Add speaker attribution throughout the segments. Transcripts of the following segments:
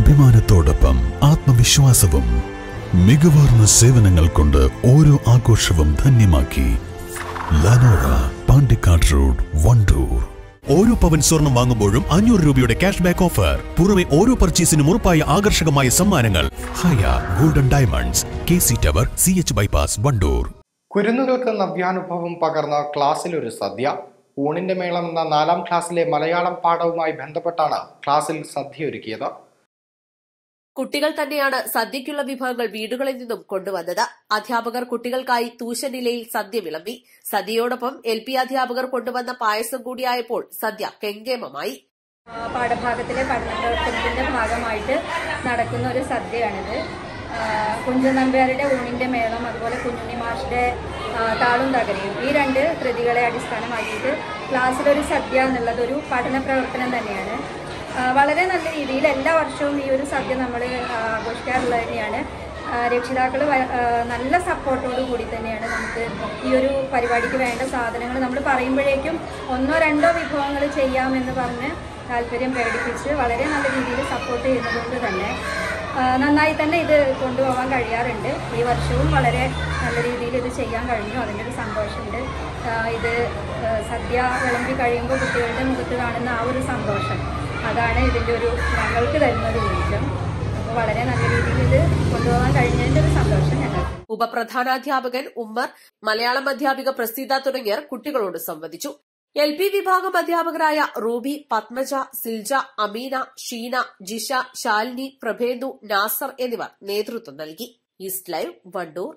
Speaker 1: അഭിമാനത്തോടൊപ്പം ആത്മവിശ്വാസവും മികവാർന്ന സേവനങ്ങൾ കൊണ്ട് ഓരോ ആഘോഷവും ധന്യമാക്കി ലനോറ പാണ്ടിക്കാട് റോഡ് വണ്ടൂർ
Speaker 2: ഓരോ പവൻ സ്വർണം വാങ്ങുമ്പോഴും അഞ്ഞൂറ് രൂപയുടെ ക്യാഷ് ബാക്ക് ഓഫർ പുറമെ ഓരോ പർച്ചേസിനും ഉറപ്പായ ആകർഷകമായ സമ്മാനങ്ങൾ Haya golden diamonds K C tower C H bypass Wandoor
Speaker 3: കുരുന്നുകൾക്ക് നവ്യാനുഭവം പകർന്ന ക്ലാസ്സിലൊരു സദ്യ ഊണിന്റെ മേളം എന്ന നാലാം ക്ലാസ്സിലെ മലയാളം പാഠവുമായി ബന്ധപ്പെട്ടാണ് ക്ലാസ്സിൽ സദ്യ ഒരുക്കിയത്
Speaker 4: കുട്ടികൾ തന്നെയാണ് സദ്യയ്ക്കുള്ള വിഭവങ്ങൾ വീടുകളിൽ നിന്നും കൊണ്ടുവന്നത് അധ്യാപകർ കുട്ടികൾക്കായി തൂശനിലയിൽ സദ്യ വിളമ്പി സദ്യയോടൊപ്പം എൽ പി അധ്യാപകർ കൊണ്ടുവന്ന പായസം കൂടിയായപ്പോൾ സദ്യ കെങ്കേമമായി
Speaker 5: ആ, പാഠഭാഗത്തിലെ പഠന പ്രവർത്തനത്തിന്റെ ഭാഗമായിട്ട് നടക്കുന്ന ഒരു സദ്യയാണിത് ആ, കുഞ്ചൻ നമ്പ്യാരുടെ ഊണിന്റെ മേളം അതുപോലെ കുഞ്ഞുണ്ണി മാഷിന്റെ ആ, താളും തകരയും ഈ രണ്ട് കൃതികളെ അടിസ്ഥാനമാക്കിയിട്ട് ക്ലാസ്സിലൊരു സദ്യ എന്നുള്ളത് ഒരു പഠന പ്രവർത്തനം തന്നെയാണ് ആ, വളരെ നല്ല രീതിയിൽ എല്ലാ വർഷവും ഈ ഒരു സദ്യ നമ്മൾ ആഘോഷിക്കാറുള്ളത് തന്നെയാണ് രക്ഷിതാക്കൾ നല്ല സപ്പോർട്ടോട് കൂടി തന്നെയാണ് നമുക്ക് ഈ ഒരു പരിപാടിക്ക് വേണ്ട സാധനങ്ങൾ നമ്മൾ പറയുമ്പോഴേക്കും ഒന്നോ രണ്ടോ വിഭവങ്ങൾ ചെയ്യാമെന്ന് പറഞ്ഞ് താല്പര്യം പ്രകടിപ്പിച്ച് വളരെ നല്ല രീതിയിൽ സപ്പോർട്ട് ചെയ്യുന്നതുകൊണ്ട് തന്നെ ആ, നന്നായി തന്നെ ഇത് കൊണ്ടുപോകാൻ കഴിയാറുണ്ട് ഈ വർഷവും വളരെ നല്ല രീതിയിൽ ഇത് ചെയ്യാൻ കഴിഞ്ഞു അതിൻ്റെ ഒരു സന്തോഷമുണ്ട് ആ, ഇത് ആ, സദ്യ വിളമ്പി കഴിയുമ്പോൾ കുട്ടികളുടെ മുഖത്ത് കാണുന്ന ആ ഒരു സന്തോഷം അതാണ് ഇതിൻ്റെ ഒരു ഞങ്ങൾക്ക് തരുന്ന ഒരു ഊർജ്ജം അപ്പോൾ വളരെ നല്ല രീതിയിൽ ഇത് കൊണ്ടുപോകാൻ കഴിഞ്ഞതിൻ്റെ ഒരു സന്തോഷം ഞങ്ങൾക്ക്
Speaker 4: ഉപപ്രധാനാധ്യാപകൻ ഉമ്മർ മലയാളം അധ്യാപിക പ്രസീത തുടങ്ങിയവർ കുട്ടികളോട് സംവദിച്ചു എൽ പി വിഭാഗം അധ്യാപകരായ റൂബി പത്മജ സിൽജ അമീന ഷീന ജിഷ ശാലിനി പ്രഭേന്ദു നാസർ എന്നിവർ നേതൃത്വം നൽകി ഈസ്റ്റ് ലൈവ് വണ്ടൂർ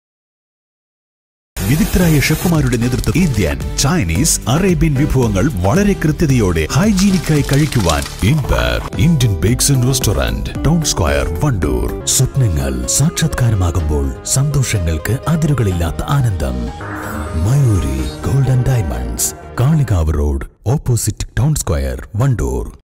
Speaker 1: വിദഗ്ധരായ ഷെഫുമാരുടെ നേതൃത്വം ഇന്ത്യൻ ചൈനീസ് അറേബ്യൻ വിഭവങ്ങൾ വളരെ കൃത്യതയോടെ ഹൈജീനിക്കായി കഴിക്കുവാൻ empire Indian bakes and restaurant town square Wandoor സ്വപ്നങ്ങൾ സാക്ഷാത്കാരമാകുമ്പോൾ സന്തോഷങ്ങൾക്ക് അതിരുകളില്ലാത്ത ആനന്ദം Mayoori golden diamonds Kalikavu road opposite town square Wandoor